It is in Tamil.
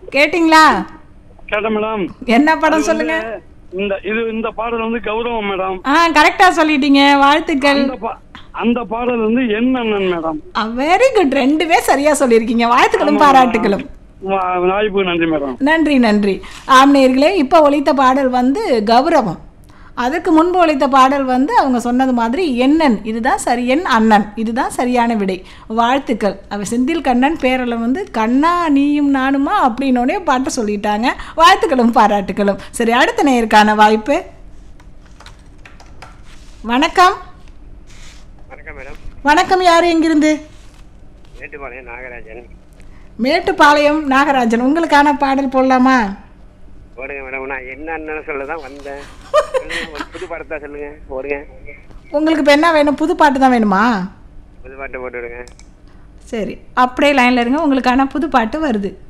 கேட்டிங்களா கேட்டேன் மேடம் என்ன படம் சொல்லுங்க இந்த இது இந்த பாடல் வந்து கௌரவம் மேடம் ஆ கரெக்டா சொல்லிட்டீங்க வாழ்த்துக்கள் அந்த பா- அந்த பாடல் வந்து என் அண்ணன் மேடம் வெரி குட் ரெண்டுமே சரியா சொல்லியிருக்கீங்க வாழ்த்துக்களும் பாராட்டுகளும் வா- வாய்ப்புக்கு நன்றி மேடம் நன்றி நன்றி ஆம்நேயர்களே இப்போ ஒலித்த பாடல் வந்து கௌரவம் அதுக்கு முன்பு ஒலித்த பாடல் வந்து அவங்க சொன்னது மாதிரி எண்ணன் இதுதான் சரி என் அண்ணன் இதுதான் சரியான விடை வாழ்த்துக்கள் அவ செந்தில் கண்ணன் பேரில் வந்து கண்ணா நீயும் நானுமா அப்படின்னோடனே பாட்டு சொல்லிட்டாங்க வாழ்த்துக்களும் பாராட்டுகளும் சரி அடுத்த நேருக்கான வாய்ப்பு வணக்கம் வணக்கம் மேடம் வணக்கம் யார் எங்கிருந்து மேட்டுப்பாளையம் நாகராஜன் மேட்டுப்பாளையம் நாகராஜன் உங்களுக்கான பாடல் போடலாமா போடுங்க மேடம் நான் என்ன அண்ணன் சொல்ல தான் வந்தேன் சொல்லுங்க, ஒரு புது பாடத்தா சொல்லுங்க போடுங்க உங்களுக்கு இப்போ என்ன வேணும் புது பாட்டு தான் வேணுமா புது பாட்டை போட்டு விடுங்க சரி அப்படியே லைனில் இருங்க உங்களுக்கான புது பாட்டு வருது